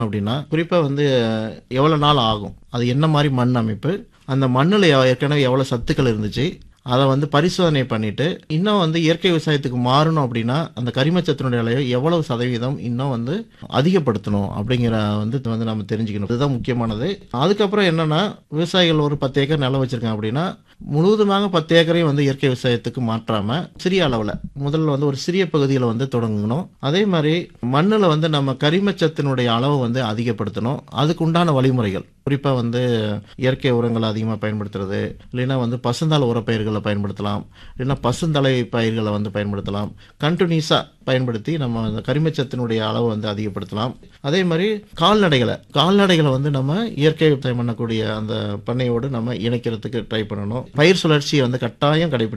அப்படின்னா குறிப்பாக வந்து எவ்வளோ நாள் ஆகும் அது என்ன மாதிரி மண் அமைப்பு அந்த மண்ணில் ஏற்கனவே எவ்வளோ சத்துக்கள் இருந்துச்சு அதை வந்து பரிசோதனை பண்ணிட்டு இன்னும் வந்து இயற்கை விவசாயத்துக்கு மாறணும் அப்படின்னா அந்த கரிமச்சத்தினுடைய அளவை எவ்வளவு சதவீதம் இன்னும் வந்து அதிகப்படுத்தணும் அப்படிங்கிற வந்து இது வந்து நம்ம தெரிஞ்சுக்கணும் இதுதான் முக்கியமானது அதுக்கப்புறம் என்னன்னா விவசாயிகள் ஒரு பத்து ஏக்கர் நிலம் வச்சிருக்காங்க அப்படின்னா முழுவதுமாக பத்து ஏக்கரையும் வந்து இயற்கை விவசாயத்துக்கு மாற்றாம சிறிய அளவில் முதல்ல வந்து ஒரு சிறிய பகுதியில் வந்து தொடங்கணும் அதே மாதிரி மண்ணில் வந்து நம்ம கரிமச்சத்தினுடைய அளவை வந்து அதிகப்படுத்தணும் அதுக்கு உண்டான வழிமுறைகள் குறிப்பாக வந்து இயற்கை உரங்களை அதிகமாக பயன்படுத்துறது இல்லைன்னா வந்து பசுந்தாள் உரப்பயிர்களை பயன்படுத்தலாம் இல்லைன்னா பசுந்தலை பயிர்களை வந்து பயன்படுத்தலாம் கண்டினியூஸாக பயன்படுத்தி நம்ம அந்த கரிமச்சத்தினுடைய அளவை வந்து அதிகப்படுத்தலாம் அதே மாதிரி கால்நடைகளை கால்நடைகளை வந்து நம்ம இயற்கை விவசாயம் பண்ணக்கூடிய அந்த பண்ணையோடு நம்ம இணைக்கிறதுக்கு ட்ரை பண்ணணும் பயிர் சுழற்சியை வந்து கட்டாயம் கடைபிடி